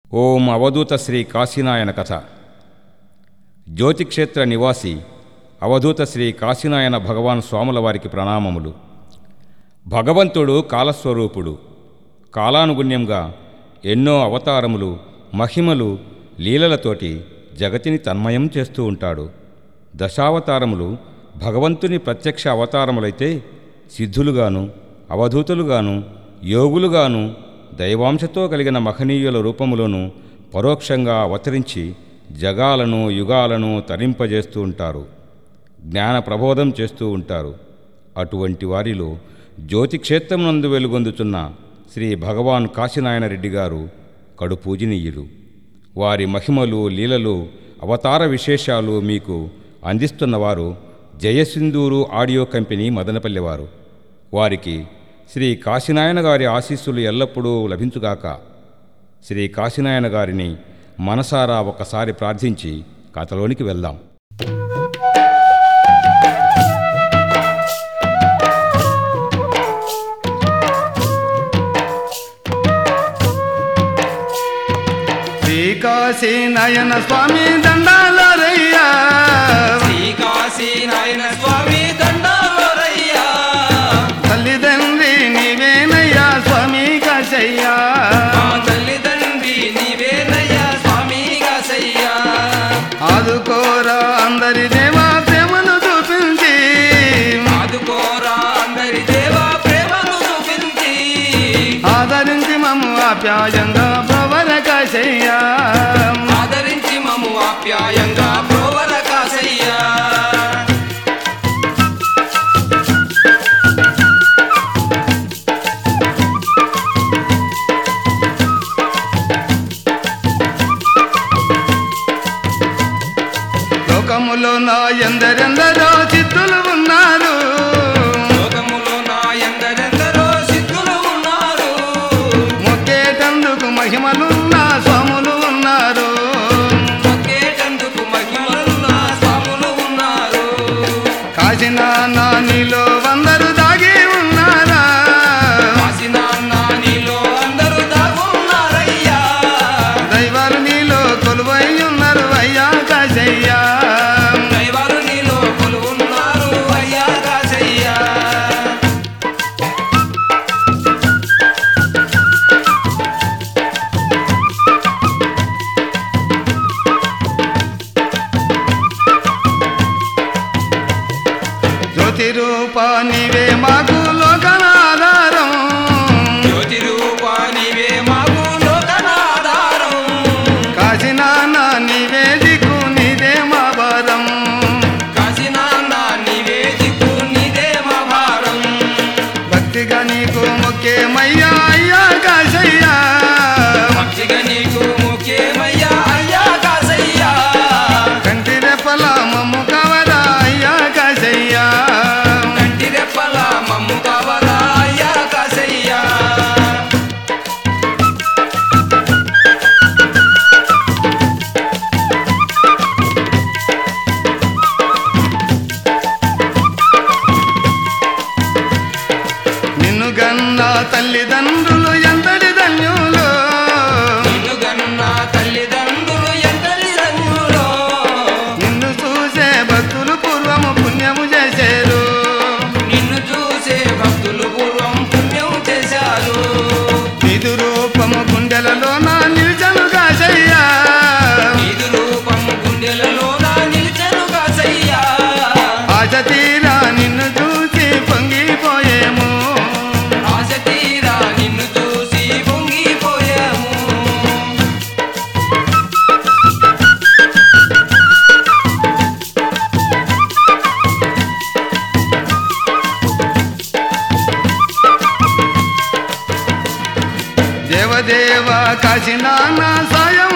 ఓం అవధూత శ్రీ కాశీనాయన కథ జ్యోతిక్షేత్ర నివాసి అవధూత శ్రీ కాశీనాయన భగవాన్ స్వాముల వారికి ప్రణామములు భగవంతుడు కాలస్వరూపుడు కాలానుగుణ్యంగా ఎన్నో అవతారములు మహిమలు లీలలతోటి జగతిని తన్మయం చేస్తూ ఉంటాడు దశావతారములు భగవంతుని ప్రత్యక్ష అవతారములైతే సిద్ధులుగాను అవధూతులుగాను యోగులుగాను దైవాంశతో కలిగిన మహనీయుల రూపములోను పరోక్షంగా అవతరించి జగాలను యుగాలను తరింపజేస్తూ ఉంటారు జ్ఞాన ప్రబోధం చేస్తూ ఉంటారు అటువంటి వారిలో జ్యోతిక్షేత్రం నందు వెలుగొందుతున్న శ్రీ భగవాన్ కాశీనారాయణ రెడ్డి గారు కడు పూజనీయులు వారి మహిమలు లీలలు అవతార విశేషాలు మీకు అందిస్తున్నవారు జయసింధూరు ఆడియో కంపెనీ మదనపల్లివారు వారికి శ్రీ కాశీనాయన గారి ఆశీస్సులు ఎల్లప్పుడూ లభించుగాక శ్రీ కాశీనాయన గారిని మనసారా ఒకసారి ప్రార్థించి కథలోనికి వెళ్దాం శ్రీకాశీ నయన స్వామి దండాలరయ్యా శ్రీకాశీ నాయన స్వామి దండాలరయ్యా తల్లిదండ్రి నీవేనయ్యా స్వామి కాశయ్యా మా తల్లిదండ్రి నీవేనయ్యా స్వామి కాసయ్యా ఆదుకోరా అందరి దేవా ప్రేమను చూపించి ఆదుకోరా అందరి దేవా ప్రేమను చూపించి ఆదరించి మమ్ము ఆప్యాయంగా ప్రవర కాశయ్యా ఆదరించి మమ్ము ఆప్యాయంగా ప్రోవర కాసయ్యా లోకములో నా ఎందరెందరో చిత్తులు ఉన్నారు లోకములో నా ఎందరెందరో సిద్ధులు ఉన్నారు మొక్కేటందుకు మహిమలున్న స్వాములు ఉన్నారు మొక్కేటందుకు మహిమలున్న స్వాములు ఉన్నారు కాశీనా నా నీలో వందరు దాగి ఉన్నారా కాశీనాన్న నీలో అందరూ దాగున్నారయ్యా దైవాలు నీలో కొలువై ఉన్నారు అయ్యా కాశయ్యా దైవాలు నీలో కొలువున్నారు అయ్యా కాశయ్యా జ్యోతి రూప నీవే మాకు లోకనాధారం జ్యోతి రూపా నీవే మాకు లోకనాధారం కాశీనా నా నీవే దిక్కు నీదే మా భారం కాశీనాన్న నీవే దిక్కు నీదే మా భారం భక్తిగా నీకు మొక్కేమయ్యా అయ్యా కాశయ్యా భక్తిగా నీకు ముఖ్యమయ్యా అయ్యా కాశయ్యా కంటి రెప్పల మమ్ము కవరా అయ్యా కాశయ్యా కంటి రెప్పల మమ్ము కావరా అయ్యా కాశయ్యా నిన్ను గన్న తల్లిదండ్రులు ఎంతటి ధన్యులు నిన్ను గన్న తల్లిదండ్రులు ఎంతటి ధన్యులో నిన్ను చూసే భక్తులు పూర్వము పుణ్యము చేశారు నిన్ను చూసే భక్తులు పూర్వం పుణ్యం చేశారు నిధు రూపము గుండెలలో నా నిల్చను కాశయ్యా నీదు రూపం గుండెలలో నా నిలిచెను కాసయ్యా ఆశ తీరా నిన్ను చూసి పొంగిపోయేము ఆశ తీరా నిన్ను చూసి పొంగిపోయాము దేవదేవ కాశీనా నా సాయం